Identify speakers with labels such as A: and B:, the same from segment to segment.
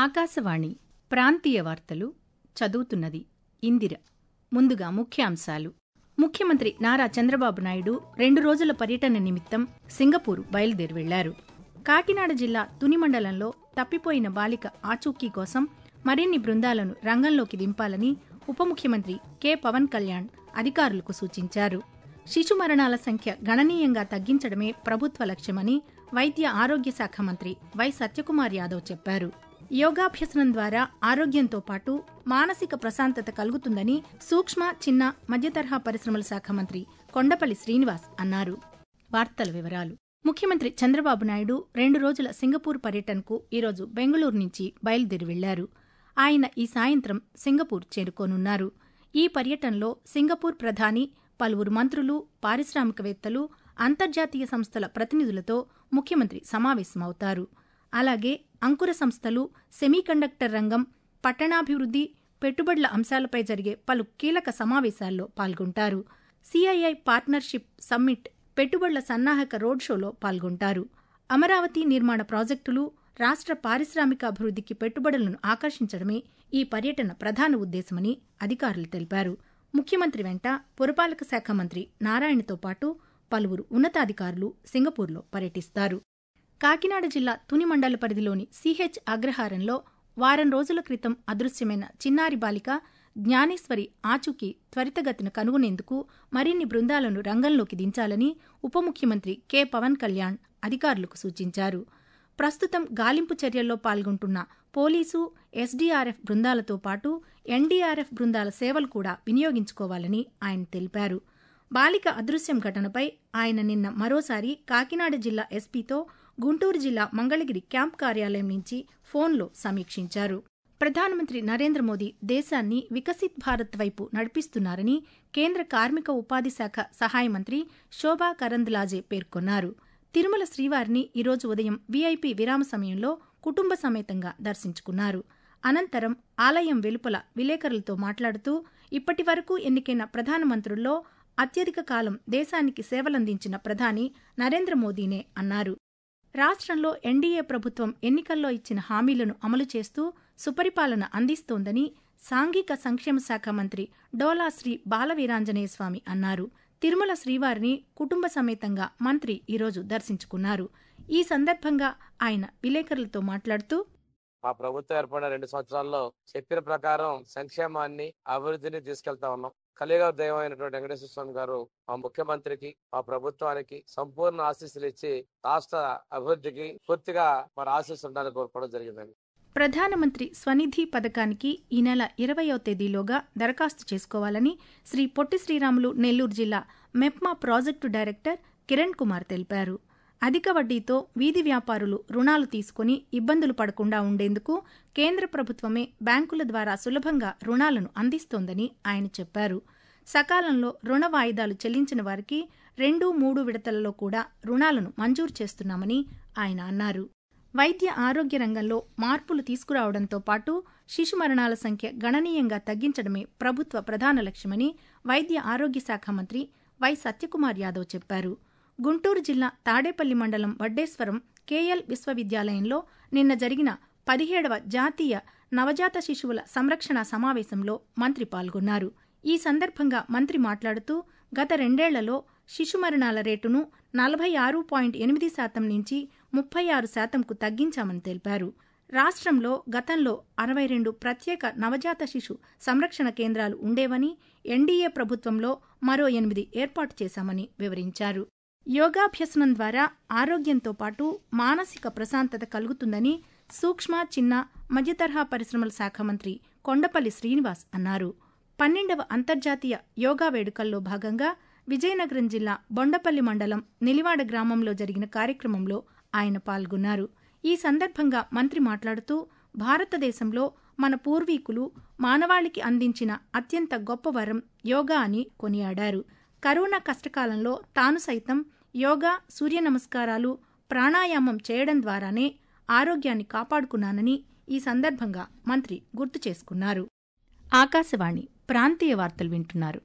A: ఆకాశవాణి ప్రాంతీయ వార్తలు చదువుతున్నది ఇందిర ముందుగా ముఖ్యాంశాలు ముఖ్యమంత్రి నారా చంద్రబాబు నాయుడు రెండు రోజుల పర్యటన నిమిత్తం సింగపూర్ బయలుదేరి వెళ్లారు కాకినాడ జిల్లా తుని మండలంలో తప్పిపోయిన బాలిక ఆచూకీ కోసం మరిన్ని బృందాలను రంగంలోకి దింపాలని ఉప ముఖ్యమంత్రి కె పవన్ కళ్యాణ్ అధికారులకు సూచించారు శిశు మరణాల సంఖ్య గణనీయంగా తగ్గించడమే ప్రభుత్వ లక్ష్యమని వైద్య ఆరోగ్య శాఖ మంత్రి వై సత్యకుమార్ యాదవ్ చెప్పారు యోగాభ్యసనం ద్వారా ఆరోగ్యంతో పాటు మానసిక ప్రశాంతత కలుగుతుందని సూక్ష్మ చిన్న మధ్యతరహా పరిశ్రమల శాఖ మంత్రి కొండపల్లి శ్రీనివాస్ అన్నారు వార్తల వివరాలు ముఖ్యమంత్రి చంద్రబాబు నాయుడు రెండు రోజుల సింగపూర్ పర్యటనకు ఈరోజు బెంగళూరు నుంచి బయలుదేరి వెళ్లారు ఆయన ఈ సాయంత్రం సింగపూర్ చేరుకోనున్నారు ఈ పర్యటనలో సింగపూర్ ప్రధాని పలువురు మంత్రులు పారిశ్రామికవేత్తలు అంతర్జాతీయ సంస్థల ప్రతినిధులతో ముఖ్యమంత్రి సమావేశమవుతారు అలాగే అంకుర సంస్థలు సెమీకండక్టర్ రంగం పట్టణాభివృద్ధి పెట్టుబడుల అంశాలపై జరిగే పలు కీలక సమావేశాల్లో పాల్గొంటారు సిఐఐ పార్ట్నర్షిప్ సమ్మిట్ పెట్టుబడుల సన్నాహక రోడ్ షోలో పాల్గొంటారు అమరావతి నిర్మాణ ప్రాజెక్టులు రాష్ట్ర పారిశ్రామిక అభివృద్ధికి పెట్టుబడులను ఆకర్షించడమే ఈ పర్యటన ప్రధాన ఉద్దేశమని అధికారులు తెలిపారు ముఖ్యమంత్రి వెంట పురపాలక శాఖ మంత్రి నారాయణతో పాటు పలువురు ఉన్నతాధికారులు సింగపూర్లో పర్యటిస్తారు కాకినాడ జిల్లా తుని మండల పరిధిలోని సిహెచ్ అగ్రహారంలో వారం రోజుల క్రితం అదృశ్యమైన చిన్నారి బాలిక జ్ఞానేశ్వరి ఆచూకీ త్వరితగతిన కనుగొనేందుకు మరిన్ని బృందాలను రంగంలోకి దించాలని ఉప ముఖ్యమంత్రి కె పవన్ కళ్యాణ్ అధికారులకు సూచించారు ప్రస్తుతం గాలింపు చర్యల్లో పాల్గొంటున్న పోలీసు ఎస్డీఆర్ఎఫ్ బృందాలతో పాటు ఎన్డీఆర్ఎఫ్ బృందాల సేవలు కూడా వినియోగించుకోవాలని ఆయన తెలిపారు బాలిక అదృశ్యం ఘటనపై ఆయన నిన్న మరోసారి కాకినాడ జిల్లా ఎస్పీతో గుంటూరు జిల్లా మంగళగిరి క్యాంప్ కార్యాలయం నుంచి ఫోన్లో సమీక్షించారు ప్రధానమంత్రి నరేంద్ర మోదీ దేశాన్ని వికసిత్ భారత్ వైపు నడిపిస్తున్నారని కేంద్ర కార్మిక ఉపాధి శాఖ సహాయ మంత్రి శోభా కరంద్లాజే పేర్కొన్నారు తిరుమల శ్రీవారిని ఈరోజు ఉదయం వీఐపీ విరామ సమయంలో కుటుంబ సమేతంగా దర్శించుకున్నారు అనంతరం ఆలయం వెలుపల విలేకరులతో మాట్లాడుతూ ఇప్పటి వరకు ఎన్నికైన ప్రధానమంత్రుల్లో అత్యధిక కాలం దేశానికి సేవలందించిన ప్రధాని నరేంద్ర మోదీనే అన్నారు రాష్ట్రంలో ఎన్డీఏ ప్రభుత్వం ఎన్నికల్లో ఇచ్చిన హామీలను అమలు చేస్తూ సుపరిపాలన అందిస్తోందని సాంఘిక సంక్షేమ శాఖ మంత్రి డోలా శ్రీ బాలవీరాంజనేయ స్వామి అన్నారు తిరుమల శ్రీవారిని కుటుంబ సమేతంగా మంత్రి ఈరోజు దర్శించుకున్నారు ఈ సందర్భంగా ఆయన విలేకరులతో మాట్లాడుతూ
B: మా ప్రభుత్వం ఏర్పడిన రెండు సంవత్సరాల్లో చెప్పిన ప్రకారం సంక్షేమాన్ని అభివృద్ధిని తీసుకెళ్తా ఉన్నాం కలిగా దైవం అయినటువంటి వెంకటేశ్వర స్వామి గారు మా ముఖ్యమంత్రికి మా ప్రభుత్వానికి సంపూర్ణ ఆశీస్సులు ఇచ్చి రాష్ట్ర అభివృద్ధికి పూర్తిగా మరి ఆశీస్సులు ఉండాలని కోరుకోవడం జరిగిందండి
A: ప్రధానమంత్రి స్వనిధి పథకానికి ఈ నెల ఇరవయో తేదీలోగా దరఖాస్తు చేసుకోవాలని శ్రీ పొట్టి శ్రీరాములు నెల్లూరు జిల్లా MEPMA project director Kiran Kumar తెలిపారు అధిక వడ్డీతో వీధి వ్యాపారులు రుణాలు తీసుకుని ఇబ్బందులు పడకుండా ఉండేందుకు కేంద్ర ప్రభుత్వమే బ్యాంకుల ద్వారా సులభంగా రుణాలను అందిస్తోందని ఆయన చెప్పారు సకాలంలో రుణ వాయిదాలు చెల్లించిన వారికి రెండు మూడు విడతలలో కూడా రుణాలను మంజూరు చేస్తున్నామని ఆయన అన్నారు వైద్య ఆరోగ్య రంగంలో మార్పులు తీసుకురావడంతో పాటు శిశు మరణాల సంఖ్య గణనీయంగా తగ్గించడమే ప్రభుత్వ ప్రధాన లక్ష్యమని వైద్య ఆరోగ్య శాఖ మంత్రి వై సత్యకుమార్ యాదవ్ చెప్పారు గుంటూరు జిల్లా తాడేపల్లి మండలం వడ్డేశ్వరం కేఎల్ విశ్వవిద్యాలయంలో నిన్న జరిగిన పదిహేడవ జాతీయ నవజాత శిశువుల సంరక్షణ సమావేశంలో మంత్రి పాల్గొన్నారు ఈ సందర్భంగా మంత్రి మాట్లాడుతూ గత రెండేళ్లలో శిశు మరణాల రేటును నలభై ఆరు పాయింట్ ఎనిమిది శాతం నుంచి ముప్పై ఆరు శాతంకు తగ్గించామని తెలిపారు రాష్ట్రంలో గతంలో అరవై రెండు ప్రత్యేక నవజాత శిశు సంరక్షణ కేంద్రాలు ఉండేవని ఎన్డీఏ ప్రభుత్వంలో మరో ఎనిమిది ఏర్పాటు చేశామని వివరించారు యోగాభ్యసనం ద్వారా ఆరోగ్యంతో పాటు మానసిక ప్రశాంతత కలుగుతుందని సూక్ష్మ చిన్న మధ్యతరహా పరిశ్రమల శాఖ మంత్రి కొండపల్లి శ్రీనివాస్ అన్నారు పన్నెండవ అంతర్జాతీయ యోగా వేడుకల్లో భాగంగా విజయనగరం జిల్లా బొండపల్లి మండలం నిలివాడ గ్రామంలో జరిగిన కార్యక్రమంలో ఆయన పాల్గొన్నారు ఈ సందర్భంగా మంత్రి మాట్లాడుతూ భారతదేశంలో మన పూర్వీకులు మానవాళికి అందించిన అత్యంత గొప్ప వరం యోగా అని కొనియాడారు కరోనా కష్టకాలంలో తాను సైతం యోగా సూర్య నమస్కారాలు ప్రాణాయామం చేయడం ద్వారానే ఆరోగ్యాన్ని కాపాడుకున్నానని ఈ సందర్భంగా మంత్రి గుర్తు చేసుకున్నారు ఆకాశవాణి ప్రాంతీయ వార్తలు వింటున్నారు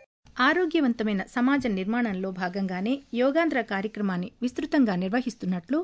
A: ఆరోగ్యవంతమైన సమాజ నిర్మాణంలో భాగంగానే యోగాంధ్ర కార్యక్రమాన్ని విస్తృతంగా నిర్వహిస్తున్నట్లు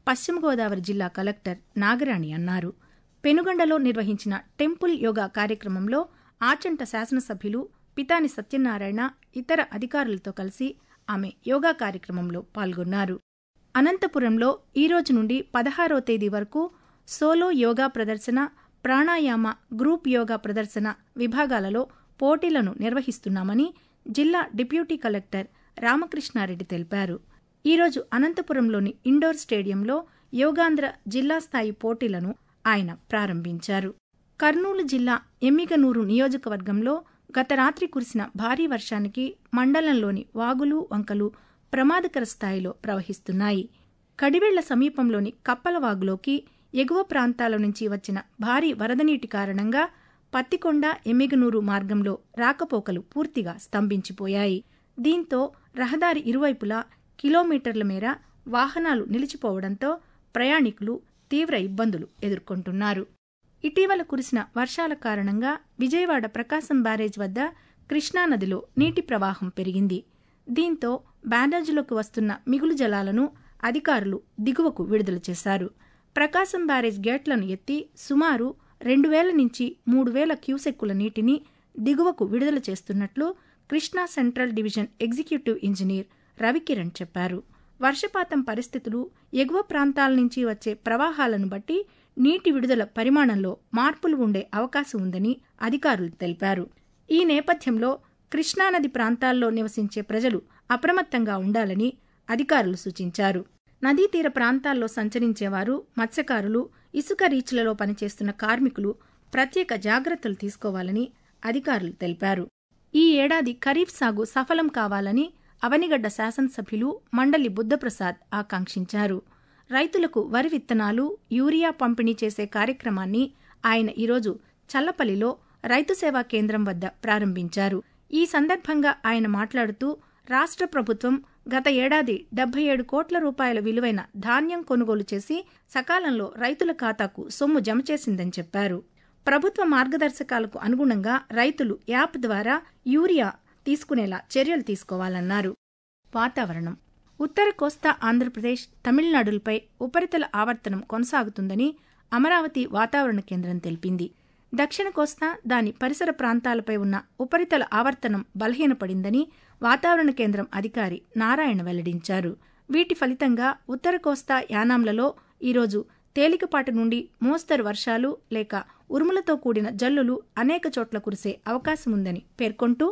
A: పశ్చిమ గోదావరి జిల్లా కలెక్టర్ నాగరాణి అన్నారు పెనుగండలో నిర్వహించిన టెంపుల్ యోగా కార్యక్రమంలో ఆచంట శాసనసభ్యులు పితాని సత్యనారాయణ ఇతర అధికారులతో కలిసి ఆమె యోగా కార్యక్రమంలో పాల్గొన్నారు అనంతపురంలో ఈ రోజు నుండి పదహారో తేదీ వరకు సోలో యోగా ప్రదర్శన ప్రాణాయామ గ్రూప్ యోగా ప్రదర్శన విభాగాలలో పోటీలను నిర్వహిస్తున్నామని జిల్లా డిప్యూటీ కలెక్టర్ రామకృష్ణారెడ్డి తెలిపారు ఈరోజు అనంతపురంలోని ఇండోర్ స్టేడియంలో యోగాంధ్ర జిల్లా స్థాయి పోటీలను ఆయన ప్రారంభించారు కర్నూలు జిల్లా ఎమ్మిగనూరు నియోజకవర్గంలో గత రాత్రి కురిసిన భారీ వర్షానికి మండలంలోని వాగులు వంకలు ప్రమాదకర స్థాయిలో ప్రవహిస్తున్నాయి కడివెళ్ల సమీపంలోని కప్పలవాగులోకి ఎగువ ప్రాంతాల నుంచి వచ్చిన భారీ వరద నీటి కారణంగా పత్తికొండ ఎమ్మిగనూరు మార్గంలో రాకపోకలు పూర్తిగా స్తంభించిపోయాయి దీంతో రహదారి ఇరువైపులా కిలోమీటర్ల మేర వాహనాలు నిలిచిపోవడంతో ప్రయాణికులు తీవ్ర ఇబ్బందులు ఎదుర్కొంటున్నారు ఇటీవల కురిసిన వర్షాల కారణంగా విజయవాడ ప్రకాశం బ్యారేజ్ వద్ద కృష్ణానదిలో నీటి ప్రవాహం పెరిగింది దీంతో బ్యారేజ్లోకి వస్తున్న మిగులు జలాలను అధికారులు దిగువకు విడుదల చేశారు ప్రకాశం బ్యారేజ్ గేట్లను ఎత్తి సుమారు రెండు వేల నుంచి మూడు వేల క్యూసెక్కుల నీటిని దిగువకు విడుదల చేస్తున్నట్లు Krishna central division executive engineer Ravikiran చెప్పారు వర్షపాతం పరిస్థితులు ఎగువ ప్రాంతాల నుంచి వచ్చే ప్రవాహాలను బట్టి నీటి విడుదల పరిమాణంలో మార్పులు ఉండే అవకాశం ఉందని అధికారులు తెలిపారు ఈ నేపథ్యంలో కృష్ణానది ప్రాంతాల్లో నివసించే ప్రజలు అప్రమత్తంగా ఉండాలని అధికారులు సూచించారు నదీ తీర ప్రాంతాల్లో సంచరించేవారు మత్స్యకారులు ఇసుక రీచ్లలో పనిచేస్తున్న కార్మికులు ప్రత్యేక జాగ్రత్తలు తీసుకోవాలని అధికారులు తెలిపారు ఈ ఏడాది ఖరీఫ్ సాగు సఫలం కావాలని అవనిగడ్డ శాసనసభ్యులు మండలి బుద్ధప్రసాద్ ఆకాంక్షించారు రైతులకు వరి విత్తనాలు యూరియా పంపిణీ చేసే కార్యక్రమాన్ని ఆయన ఈరోజు చల్లపల్లిలో రైతు సేవా కేంద్రం వద్ద ప్రారంభించారు ఈ సందర్భంగా ఆయన మాట్లాడుతూ రాష్ట్ర ప్రభుత్వం గత ఏడాది డెబ్బై ఏడు కోట్ల రూపాయల విలువైన ధాన్యం కొనుగోలు చేసి సకాలంలో రైతుల ఖాతాకు సొమ్ము జమ చేసిందని చెప్పారు ప్రభుత్వ మార్గదర్శకాలకు అనుగుణంగా రైతులు యాప్ ద్వారా యూరియా తీసుకునేలా చర్యలు తీసుకోవాలన్నారు వాతావరణం ఉత్తర కోస్తా ఆంధ్రప్రదేశ్ తమిళనాడులపై ఉపరితల ఆవర్తనం కొనసాగుతుందని అమరావతి వాతావరణ కేంద్రం తెలిపింది దక్షిణ కోస్తా దాని పరిసర ప్రాంతాలపై ఉన్న ఉపరితల ఆవర్తనం బలహీనపడిందని వాతావరణ కేంద్రం అధికారి నారాయణ వెల్లడించారు వీటి ఫలితంగా ఉత్తర కోస్తా యానాంలలో ఈరోజు తేలికపాటి నుండి మోస్తరు వర్షాలు లేక ఉరుములతో కూడిన జల్లులు అనేక చోట్ల కురిసే అవకాశముందని పేర్కొంటూ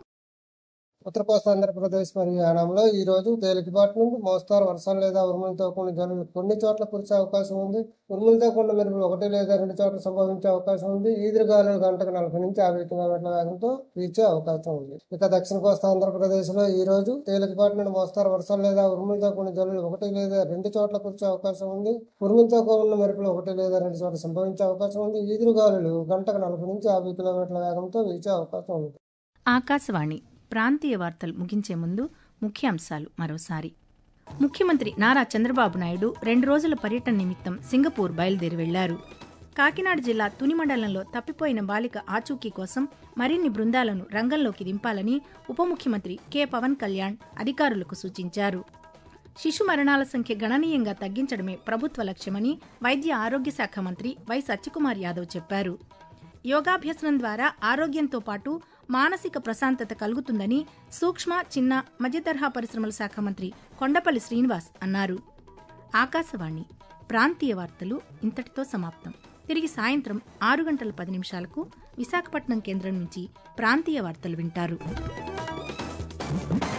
C: ఉత్తర కోస్తా ఆంధ్రప్రదేశ్ మరియు యానాంలో ఈ రోజు తేలికపాటి నుండి మోస్తారు వర్షాలు లేదా ఉరుములతో కూడిన జల్లులు కొన్ని చోట్ల కురిసే అవకాశం ఉంది ఉరుములతో కూడిన మెరుపులు ఒకటి లేదా రెండు చోట్ల సంభవించే అవకాశం ఉంది ఈదురు గాలులు గంటకు నలభై నుంచి యాభై కిలోమీటర్ల వేగంతో వీచే అవకాశం ఉంది ఇక దక్షిణ కోస్తా ఆంధ్రప్రదేశ్ లో ఈ రోజు తేలికపాటి నుండి మోస్తారు వర్షాలు లేదా ఉరుములతో కూడిన జల్లులు ఒకటి లేదా రెండు చోట్ల కురిసే అవకాశం ఉంది ఉరుములతో కూడిన మెరుపులు ఒకటి లేదా రెండు చోట్ల సంభవించే అవకాశం ఉంది ఈదురు గాలులు గంటకు నలభై నుంచి యాభై కిలోమీటర్ల వేగంతో వీచే అవకాశం ఉంది
A: ఆకాశవాణి ప్రాంతీయ వార్తలు ముగించే ముందు ముఖ్యాంశాలు మరోసారి ముఖ్యమంత్రి నారా చంద్రబాబు నాయుడు రెండు రోజుల పర్యటన నిమిత్తం సింగపూర్ బయలుదేరి వెళ్లారు కాకినాడ జిల్లా తుని మండలంలో తప్పిపోయిన బాలిక ఆచూకీ కోసం మరిన్ని బృందాలను రంగంలోకి దింపాలని ఉప ముఖ్యమంత్రి కె పవన్ కళ్యాణ్ అధికారులకు సూచించారు శిశు మరణాల సంఖ్య గణనీయంగా తగ్గించడమే ప్రభుత్వ లక్ష్యమని వైద్య ఆరోగ్య శాఖ మంత్రి వై సత్యకుమార్ యాదవ్ చెప్పారు యోగాభ్యసనం ద్వారా ఆరోగ్యంతో పాటు మానసిక ప్రశాంతత కలుగుతుందని సూక్ష్మ చిన్న మధ్యతరహా పరిశ్రమల శాఖ మంత్రి కొండపల్లి శ్రీనివాస్ అన్నారు ఆకాశవాణి ప్రాంతీయ వార్తలు ఇంతటితో సమాప్తం తిరిగి సాయంత్రం ఆరు గంటల పది నిమిషాలకు విశాఖపట్నం కేంద్రం నుంచి ప్రాంతీయ వార్తలు వింటారు